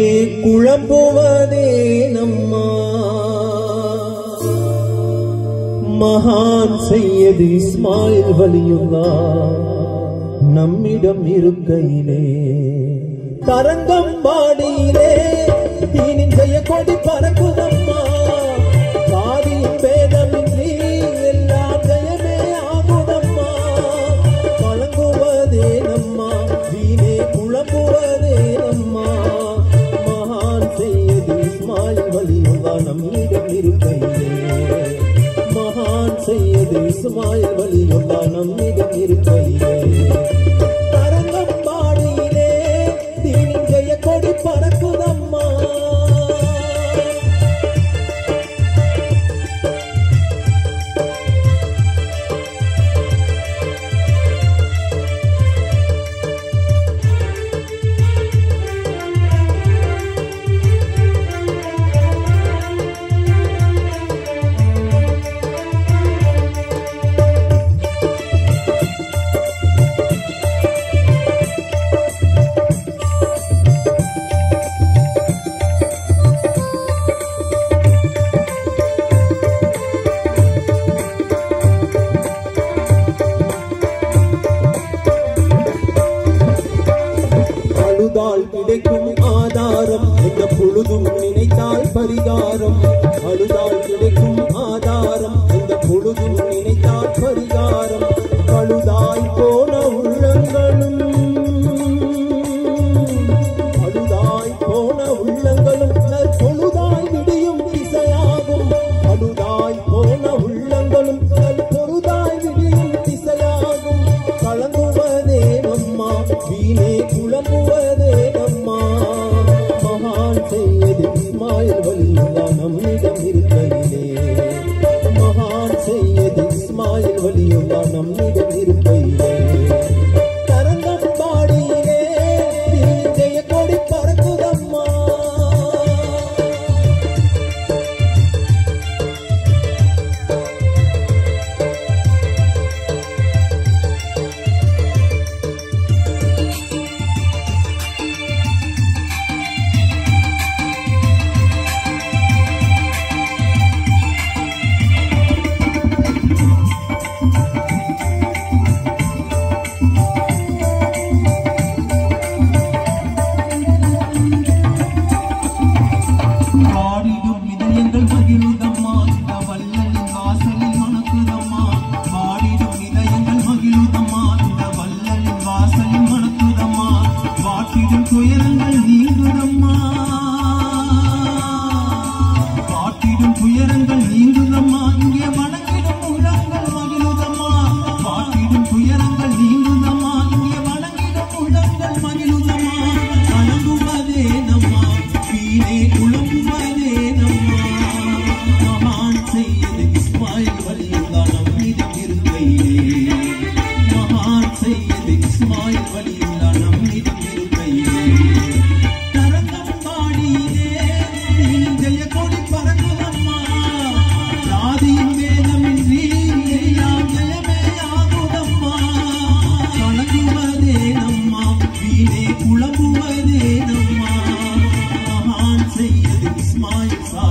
குழம்புவதே நம்மா மகான் செய்யது இஸ்மாயில் வலியுல்லா நம்மிடம் இருக்கையிலே தரங்கம்பாடியிலே தீனின் செய்ய கொடி பறக்குதம்மா சாதியின் பேதமின்றி எல்லாம் ஜெயமே ஆகுதம்மா வழங்குவதே நம்மா வீணே குழம்புவதே நம்மா மகான் செய்யது இஸ்மாயில் வலியுல்லா நம்மிடம் இருக்கையிலே மகான் செய்யது இஸ்மாயில் வலியுல்லா நம்மிடம் இருக்கையிலே தரங்கம்பாடியிலே தீனின் ஜெய கொடி பறக்குதம்மா அழுதால் கிடைக்கும் ஆதாரம் எந்த பொழுதும் நினைத்தால் பரிகாரம் அழுதால் கிடைக்கும் ஆதாரம் எந்த பொழுதும் நினைத்தால் பரிகாரம் பழுதாய் போன உள்ளங்களும் அழுதாய் போன உள்ளங்களும் பொழுதாய் விடியும் திசையாகும் அழுதாய் போன உள்ளங்களும் பொழுதாய் விடியும் திசையாகும் கலங்குவதே நம்மா வீணே குழம்புவதே நம்மா மகான் செய்யது இஸ்மாயில் வலியுல்லா நம்மிடம் இருக்கையிலே மகான் செய்யது இஸ்மாயில் வலியுல்லா நம்மிடம் இருக்கையிலே தரங்கம்பாடியிலே தீஞ்செய கொடி பறக்குதம்மா பாடிடும் இதயங்கள் மகிழுதம்மா இந்த வல்லலின் வாசலில் மணக்குதம்மா பாடிடும் இதயங்கள் மகிழுதம்மா இந்த வல்லலின் வாசலில் மணக்குதம்மா வாட்டிடும் துயரங்கள் நீங்குதம்மா வாட்டிடும் துயரங்கள் நீங்குதம்மா இங்கே வணங்கிடும் உள்ளங்கள் மகிழுதம்மா வாட்டிடும் துயரங்கள் நீங்குதம்மா இங்கே வணங்கிடும் உள்ளங்கள் மகிழுதம்மா வணங்குவதே நம்மா வீணே குழம்புவதே நம்மா மகான் செய்யது இஸ்மாயில் வழியுள்ளா நம்மிடம் இருக்கையிலே மகான் செய்யது இஸ்மாயில் வழியுள்ளா நம்மிடம் இருக்கையிலே தரங்கம்பாடியிலே ஜெய கொடி பறக்குதம்மா ஜாதியின் வேதமின்றி எல்லாம் ஜெயமே ஆகுதம்மா வணங்குவதே நம்மா வீணே குழம்புவதே நம்மா மகான் செய்யது இஸ்மாயில் சா